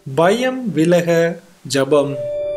பயம் விலக ஜபம்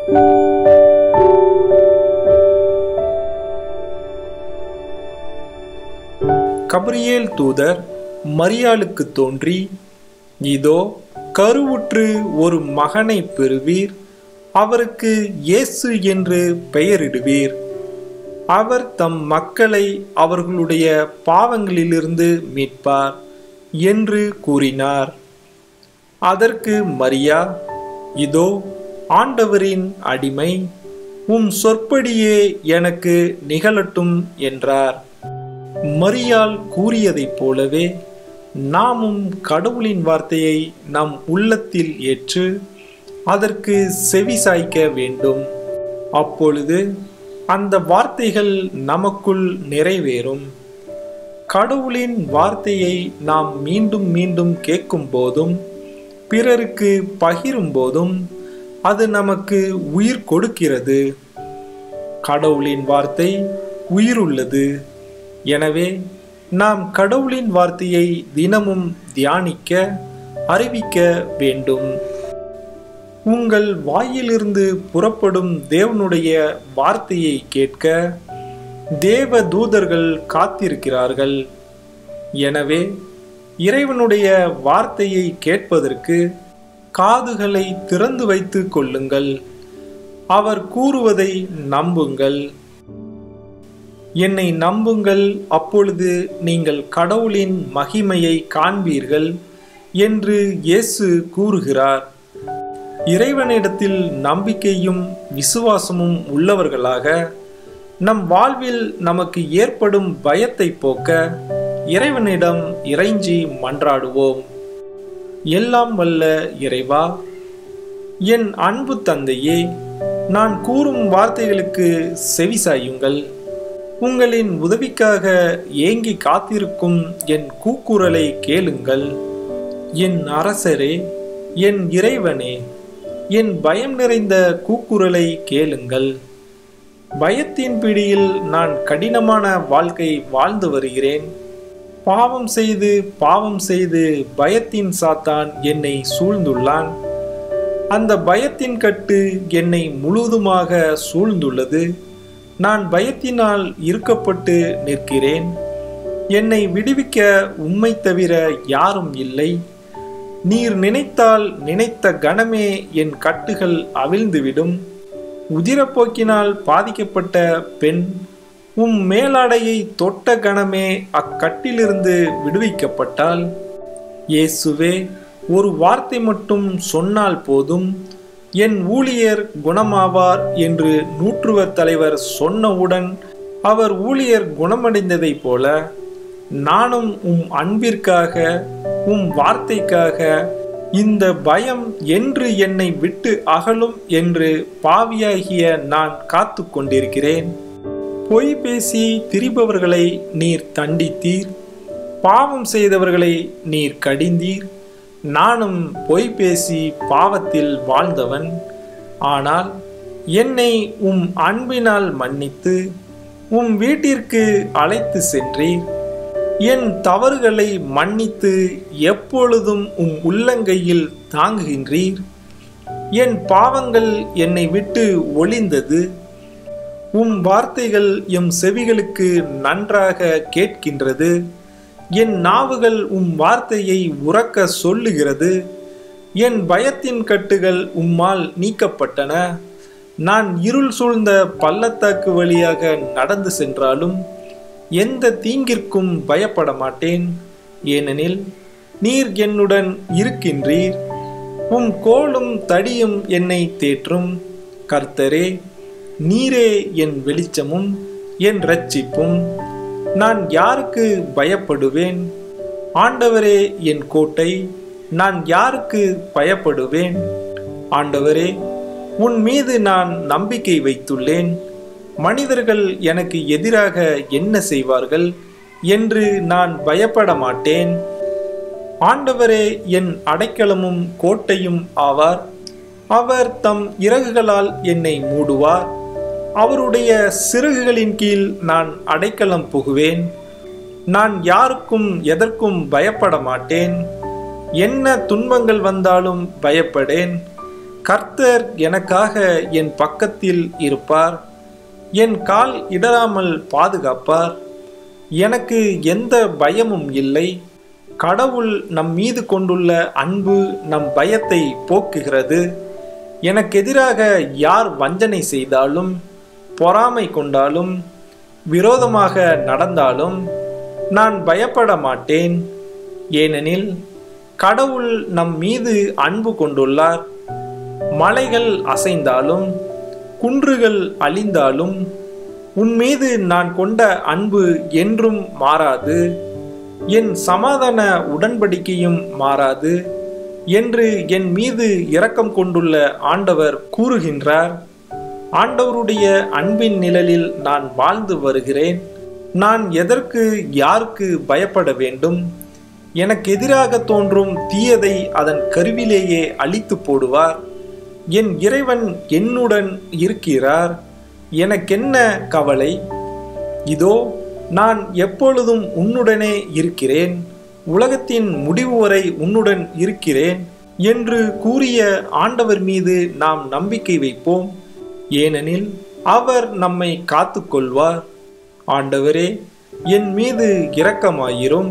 கபிரியேல் தூதர் மரியாளுக்கு தோன்றி இதோ கருவுற்று ஒரு மகனை பெறுவீர் அவருக்கு இயேசு என்று பெயரிடுவீர் அவர் தம் மக்களை அவர்களுடைய பாவங்களிலிருந்து மீட்பார் என்று கூறினார் அதற்கு மரியா இதோ ஆண்டவரின் அடிமை உம் சொற்படியே எனக்கு நிகழட்டும் என்றார் மரியாள் கூறியதைப் போலவே நாமும் கடவுளின் வார்த்தையை நம் உள்ளத்தில் ஏற்று அதற்கு செவி சாய்க்க வேண்டும் அப்பொழுது அந்த வார்த்தைகள் நமக்குள் நிறைவேறும் கடவுளின் வார்த்தையை நாம் மீண்டும் மீண்டும் கேட்கும் போதும் பிறருக்கு பகிரும் போதும் அது நமக்கு உயிர் கொடுக்கிறது கடவுளின் வார்த்தை உயிருள்ளது எனவே நாம் கடவுளின் வார்த்தையை தினமும் தியானிக்க அறிவிக்க வேண்டும் உங்கள் வாயிலிருந்து புறப்படும் தேவனுடைய வார்த்தையை கேட்க தேவ தூதர்கள் காத்திருக்கிறார்கள் எனவே இறைவனுடைய வார்த்தையை கேட்பதற்கு காதுகளை திறந்து வைத்து கொள்ளுங்கள் அவர் கூறுவதை நம்புங்கள் என்னை நம்புங்கள் அப்பொழுது நீங்கள் கடவுளின் மகிமையை காண்பீர்கள் என்று இயேசு கூறுகிறார் இறைவனிடத்தில் நம்பிக்கையும் விசுவாசமும் உள்ளவர்களாக நம் வாழ்வில் நமக்கு ஏற்படும் பயத்தை போக்க இறைவனிடம் இறைஞ்சி மன்றாடுவோம் எல்லாம் வல்ல இறைவா என் அன்பு தந்தையே நான் கூறும் வார்த்தைகளுக்கு செவிசாயுங்கள் உங்களின் உதவிக்காக ஏங்கி காத்திருக்கும் என் கூக்குரலை கேளுங்கள் என் அரசரே என் இறைவனே என் பயம் நிறைந்த கூக்குரலை கேளுங்கள் பயத்தின் பிடியில் நான் கடினமான வாழ்க்கை வாழ்ந்து வருகிறேன் பாவம் செய்து பாவம் செய்து பயத்தின் சாத்தான் என்னை சூழ்ந்துள்ளான் அந்த பயத்தின் கட்டு என்னை முழுவதுமாக சூழ்ந்துள்ளது நான் பயத்தினால் இருக்கப்பட்டு நிற்கிறேன் என்னை விடுவிக்க உம்மை தவிர யாரும் இல்லை நீர் நினைத்தால் நினைத்த கணமே என் கட்டுகள் அவிழ்ந்துவிடும் உதிரப்போக்கினால் பாதிக்கப்பட்ட பெண் உம் மேலாடையை தொட்ட கணமே அக்கட்டிலிருந்து விடுவிக்கப்பட்டால் இயேசுவே ஒரு வார்த்தை மட்டும் சொன்னால் போதும் என் ஊழியர் குணமாவார் என்று நூற்றுவர் தலைவர் சொன்னவுடன் அவர் ஊழியர் குணமடைந்ததைப் போல நானும் உம் அன்பிற்காக உம் வார்த்தைக்காக இந்த பயம் என்று என்னை விட்டு அகலும் என்று பாவியாகிய நான் காத்து கொண்டிருக்கிறேன் பொய் பேசி திரிபவர்களை நீர் தண்டித்தீர் பாவம் செய்தவர்களை நீர் கடிந்தீர் நானும் பொய் பேசி பாவத்தில் வாழ்ந்தவன் ஆனால் என்னை உம் அன்பினால் மன்னித்து உம் வீட்டிற்கு அழைத்து சென்றீர் என் தவறுகளை மன்னித்து எப்பொழுதும் உம் உள்ளங்கையில் தாங்குகின்றீர் என் பாவங்கள் என்னை விட்டு ஒளிந்தது உம் வார்த்தைகள் எம் செவிகளுக்கு நன்றாக கேட்கின்றது என் நாவுகள் உம் வார்த்தையை உறக்க சொல்லுகிறது என் பயத்தின் கட்டுகள் உம்மால் நீக்கப்பட்டன நான் இருள் சூழ்ந்த பள்ளத்தாக்கு வழியாக நடந்து சென்றாலும் எந்த தீங்கிற்கும் பயப்பட மாட்டேன் ஏனெனில் நீர் என்னுடன் இருக்கின்றீர் உம் கோலும் தடியும் என்னை தேற்றும் கர்த்தரே நீரே என் வெளிச்சமும் என் இரட்சிப்பும் நான் யாருக்கு பயப்படுவேன் ஆண்டவரே என் கோட்டை நான் யாருக்கு பயப்படுவேன் ஆண்டவரே உன் மீது நான் நம்பிக்கை வைத்துள்ளேன் மனிதர்கள் எனக்கு எதிராக என்ன செய்வார்கள் என்று நான் பயப்பட மாட்டேன் ஆண்டவரே என் அடைக்கலமும் கோட்டையும் ஆவார் அவர் தம் இறகுகளால் என்னை மூடுவார் அவருடைய சிறகுகளின் கீழ் நான் அடைக்கலம் புகுவேன் நான் யாருக்கும் எதற்கும் பயப்பட மாட்டேன் என்ன துன்பங்கள் வந்தாலும் பயப்படேன் கர்த்தர் எனக்காக என் பக்கத்தில் இருப்பார் என் கால் இடராமல் பாதுகாப்பார் எனக்கு எந்த பயமும் இல்லை கடவுள் நம் மீது கொண்டுள்ள அன்பு நம் பயத்தை போக்குகிறது எனக்கு எதிராக யார் வஞ்சனை செய்தாலும் பொறாமை கொண்டாலும் விரோதமாக நடந்தாலும் நான் பயப்பட மாட்டேன் ஏனெனில் கடவுள் நம் மீது அன்பு கொண்டுள்ளார் மலைகள் அசைந்தாலும் குன்றுகள் அழிந்தாலும் உன் மீது நான் கொண்ட அன்பு என்றும் மாறாது என் சமாதான உடன்படிக்கையும் மாறாது என்று என் மீது இரக்கம் கொண்டுள்ள ஆண்டவர் கூறுகின்றார் ஆண்டவருடைய அன்பின் நிழலில் நான் வாழ்ந்து வருகிறேன் நான் எதற்கு யாருக்கு பயப்பட வேண்டும் எனக்கு எதிராக தோன்றும் தீயதை அதன் கருவிலேயே அழித்து போடுவார் என் இறைவன் என்னுடன் இருக்கிறார் எனக்கென்ன கவலை இதோ நான் எப்பொழுதும் உன்னுடனே இருக்கிறேன் உலகத்தின் முடிவு வரை உன்னுடன் இருக்கிறேன் என்று கூறிய ஆண்டவர் மீது நாம் நம்பிக்கை வைப்போம் ஏனெனில் அவர் நம்மை காத்துக்கொள்வார் ஆண்டவரே என் மீது இரக்கமாயிரும்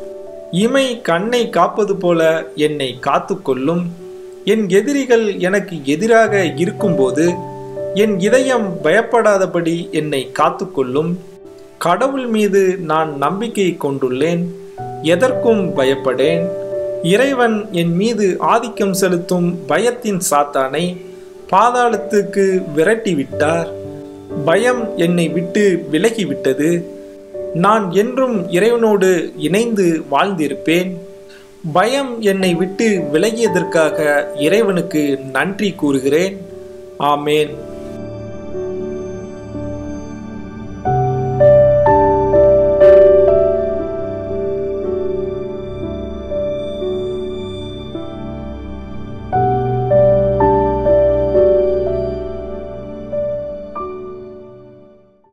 இமை கண்ணை காப்பது போல என்னை காத்துக்கொள்ளும் என் எதிரிகள் எனக்கு எதிராக இருக்கும்போது என் இதயம் பயப்படாதபடி என்னை காத்துக்கொள்ளும் கடவுள் மீது நான் நம்பிக்கை கொண்டுள்ளேன் எதற்கும் பயப்படேன் இறைவன் என் மீது ஆதிக்கம் செலுத்தும் பயத்தின் சாத்தானை பாதாளத்துக்கு விரட்டிவிட்டார் பயம் என்னை விட்டு விலகிவிட்டது நான் என்றும் இறைவனோடு இணைந்து வாழ்ந்திருப்பேன் பயம் என்னை விட்டு விலகியதற்காக இறைவனுக்கு நன்றி கூறுகிறேன் ஆமேன்